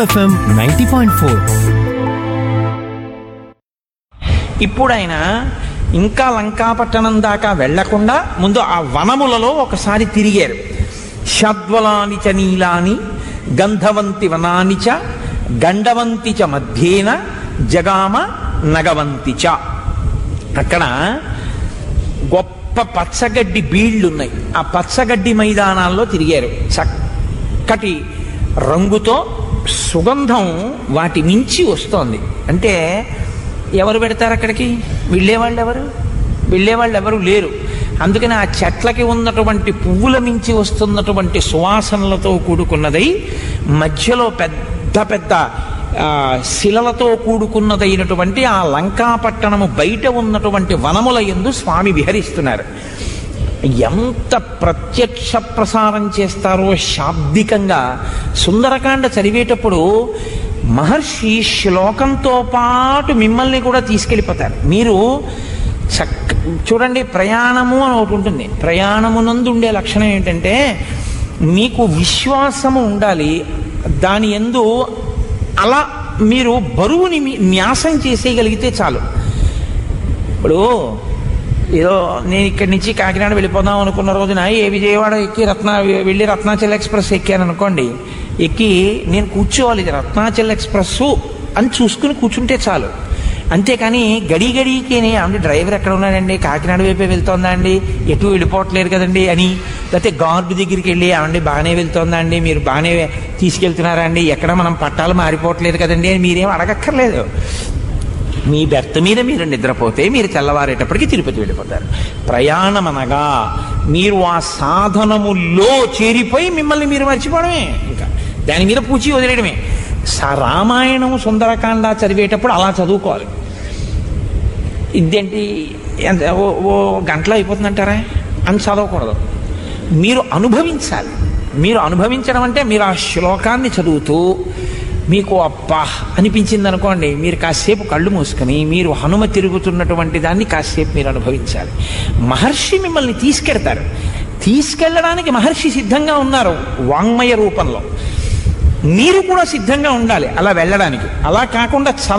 FM ninety point four ఇప్పుడు ఆయన ఇంకా లంకాపట్టణం దాకా వెళ్లకుండా ముందు ఆ వనములలో ఒకసారి తిరిగారు షద్వలాని చ నీలాని గంధవంతి వనాని చ గండవంతి చ మధ్యేన జగామ నగవంతి చ అక్కడ గొప్ప పచ్చగడ్డి బీళ్లు ఉన్నాయి ఆ పచ్చగడ్డి మైదానాల్లో తిరిగారు చక్కటి రంగుతో సుగంధం వాటి నుంచి వస్తోంది అంటే ఎవరు పెడతారు అక్కడికి వెళ్ళేవాళ్ళు ఎవరు వెళ్ళేవాళ్ళు ఎవరు లేరు అందుకని ఆ చెట్లకి ఉన్నటువంటి పువ్వుల మించి వస్తున్నటువంటి సువాసనలతో కూడుకున్నదై మధ్యలో పెద్ద పెద్ద ఆ, శిలలతో కూడుకున్నదైనటువంటి ఆ లంకాపట్టణము బయట ఉన్నటువంటి వనముల యందు స్వామి విహరిస్తున్నారు ఎంత ప్రత్యక్ష ప్రసారం చేస్తారో శాబ్దికంగా సుందరకాండ చదివేటప్పుడు మహర్షి శ్లోకంతో పాటు మిమ్మల్ని కూడా తీసుకెళ్ళిపోతారు మీరు చక్క చూడండి ప్రయాణము అని ఒకటి ఉంటుంది ప్రయాణమునందు ఉండే లక్షణం ఏంటంటే మీకు విశ్వాసము ఉండాలి దాని ఎందు అలా మీరు బరువుని మీ- న్యాసం చేసేయగలిగితే చాలు ఇప్పుడు ఏదో నేను ఇక్కడి నుంచి కాకినాడ వెళ్ళిపోదాం అనుకున్న రోజున ఏ విజయవాడ ఎక్కి రత్న వెళ్ళి రత్నాచల్ ఎక్స్ప్రెస్ ఎక్కాను అనుకోండి ఎక్కి నేను కూర్చోవాలి ఇది రత్నాచల్ ఎక్స్ప్రెస్ అని చూసుకుని కూర్చుంటే చాలు అంతేకాని గడి గడికేనే అంటే డ్రైవర్ ఎక్కడ ఉన్నాడండి కాకినాడ వైపే వెళ్తోందా అండి ఎటు వెళ్ళిపోవట్లేదు కదండి అని లేకపోతే గార్డు దగ్గరికి వెళ్ళి ఏమండి బాగానే వెళ్తోందా అండి మీరు బాగానే తీసుకెళ్తున్నారా అండి ఎక్కడ మనం పట్టాలు మారిపోవట్లేదు కదండి అని మీరేం అడగక్కర్లేదు మీ బెర్త్ మీద మీరు నిద్రపోతే మీరు తెల్లవారేటప్పటికి తిరుపతి వెళ్ళిపోతారు ప్రయాణం అనగా మీరు ఆ సాధనములో చేరిపోయి మిమ్మల్ని మీరు మర్చిపోవడమే ఇంకా దాని మీద పూచి వదిలేయడమే స రామాయణం సుందరకాండ చదివేటప్పుడు అలా చదువుకోవాలి ఇదేంటి ఎంత ఓ ఓ గంటలో అయిపోతుందంటారా అని చదవకూడదు మీరు అనుభవించాలి మీరు అనుభవించడం అంటే మీరు ఆ శ్లోకాన్ని చదువుతూ మీకు అబ్బా అనిపించింది అనుకోండి మీరు కాసేపు కళ్ళు మూసుకొని మీరు హనుమ తిరుగుతున్నటువంటి దాన్ని కాసేపు మీరు అనుభవించాలి మహర్షి మిమ్మల్ని తీసుకెడతారు తీసుకెళ్ళడానికి మహర్షి సిద్ధంగా ఉన్నారు వాంగ్మయ రూపంలో మీరు కూడా సిద్ధంగా ఉండాలి అలా వెళ్ళడానికి అలా కాకుండా చదవ